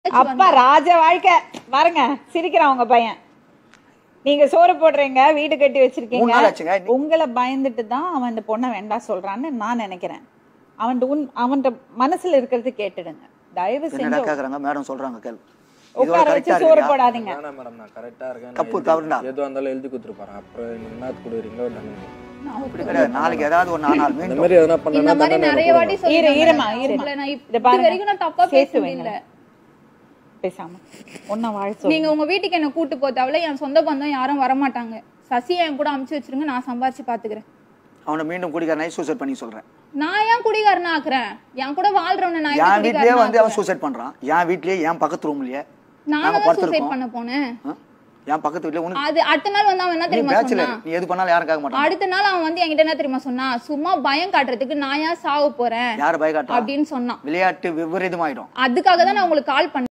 தங்கச்சி அப்பா ராஜ வாழ்க்கை பாருங்க சிரிக்கிறான் உங்க பையன் நீங்க சோறு போடுறீங்க வீடு கட்டி மூணு வச்சிருக்கீங்க நாள் ஆச்சுங்க. உங்களை பயந்துட்டு தான் அவன் இந்த பொண்ணை வேண்டாம் சொல்றான்னு நான் நினைக்கிறேன் அவன் உன் அவன் மனசுல இருக்கிறது கேட்டுடுங்க தயவு என்னடா செஞ்சு கேக்குறாங்க மேடம் சொல்றாங்க கேள் உட்கார வச்சு சோறு போடாதீங்க வேணாம் மேடம் நான் கரெக்டா இருக்கேன் தப்பு நான் தவறுடா. எழுதி- எதுவா இருந்தாலும் எழுதி கொடுத்துருப்பாரு அப்புறம் நீங்க என்ன கொடுக்குறீங்களோ தண்டனை இப்படி கிடையாது நாளைக்கு ஏதாவது ஒரு நாலு நாள் இந்த மீண்டும் மாதிரி எதனா இந்த பண்ணா மாதிரி தண்டனை நிறைய வாட்டி கொடுக்கணும். ஈர- சொல்லிருக்காங்க. ஈரமா, ஈரமா. உங்களை நான் இத இப்ப பாருங்க. வரைக்கும் நான் தப்பா சேர்த்து பேசுனது வைங்க. இல்ல பேசாம ஒன்ன வாழ் சொல்லு நீங்க உங்க வீட்டுக்கு என்ன கூட்டு போத்தாவில என் சொந்த பந்தம் யாரும் வரமாட்டாங்க சசி என் கூட அமுச்சு வச்சிருங்க நான் சம்பாரிச்சு பாத்துக்கிறேன் அவனை மீண்டும் குடிக்காரனை சூசைட் பண்ணி சொல்றேன் நான் ஏன் குடிகாரனா ஆக்குறேன் என் கூட வாழ்றவன நான் என் எப்படி வீட்லயே குடிகாரனா வந்து அவன் ஆக்குறேன்? சூசைட் பண்றான் என் வீட்லயே என் பக்கத்து ரூம்லயே நானும் நாங்க தான் சூசைட் படுத்திருக்கோம். பண்ண போனேன் ஆ? என் பக்கத்து வீட்ல உனக்கு அது அடுத்த நாள் வந்து அவன் என்ன நீ தெரியுமா பேச்சுலர் சொன்னான் நீ எது பண்ணாலும் யாரும் கேட்க மாட்டான் அடுத்த நாள் அவன் வந்து என்கிட்ட என்ன தெரியுமா சொன்னா சும்மா பயம் காட்டுறதுக்கு நான் ஏன் சாவ போறேன் யார் பயக்காட்டா அப்படின்னு சொன்னான் விளையாட்டு விபரீதமாயிடும் அதுக்காக தான் நான் உங்களுக்கு கால் பண்ணேன்